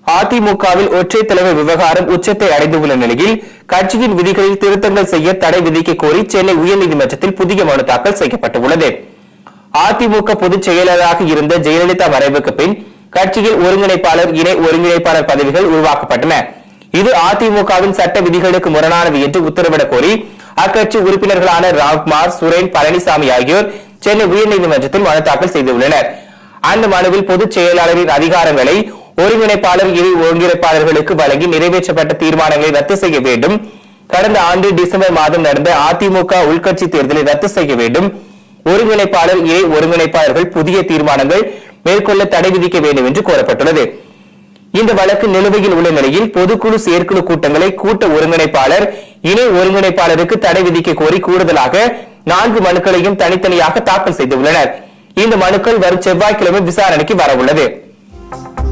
அதிமுகவில் ஒற்றை தலைவர் விவகாரம் உச்சத்தை அடைந்துள்ள நிலையில் கட்சியின் விதிகளில் திருத்தங்கள் செய்ய தடை விதிக்க கோரி சென்னை உயர்நீதிமன்றத்தில் புதிய மனு தாக்கல் செய்யப்பட்டுள்ளது அதிமுக பொதுச் செயலராக இருந்த ஜெயலலிதா மறைவுக்கு பின் கட்சியில் ஒருங்கிணைப்பாளர் இணை ஒருங்கிணைப்பாளர் பதவிகள் உருவாக்கப்பட்டன இது அதிமுகவின் சட்ட விதிகளுக்கு முரணானது என்று உத்தரவிடக் கோரி அக்கட்சி உறுப்பினர்களான ராம்குமார் சுரேன் பழனிசாமி ஆகியோர் சென்னை உயர்நீதிமன்றத்தில் மனு தாக்கல் செய்துள்ளனர் அந்த மனுவில் பொதுச் செயலாளரின் அதிகாரங்களை ஒருங்கிணைப்பாளர் இணை ஒருங்கிணைப்பாளர்களுக்கு வழங்கி நிறைவேற்றப்பட்ட தீர்மானங்களை ரத்து செய்ய வேண்டும் கடந்த ஆண்டு டிசம்பர் மாதம் நடந்த அதிமுக உள்கட்சி தேர்தலை ரத்து செய்ய வேண்டும் ஒருங்கிணைப்பாளர் இணை ஒருங்கிணைப்பாளர்கள் புதிய தீர்மானங்கள் மேற்கொள்ள தடை விதிக்க வேண்டும் என்று கோரப்பட்டுள்ளது இந்த வழக்கு நிலுவையில் உள்ள நிலையில் பொதுக்குழு செயற்குழு கூட்டங்களை கூட்ட ஒருங்கிணைப்பாளர் இணை ஒருங்கிணைப்பாளருக்கு தடை விதிக்க கோரி கூடுதலாக நான்கு மனுக்களையும் தனித்தனியாக தாக்கல் செய்துள்ளனர் இந்த மனுக்கள் வரும் செவ்வாய்க்கிழமை விசாரணைக்கு வரவுள்ளது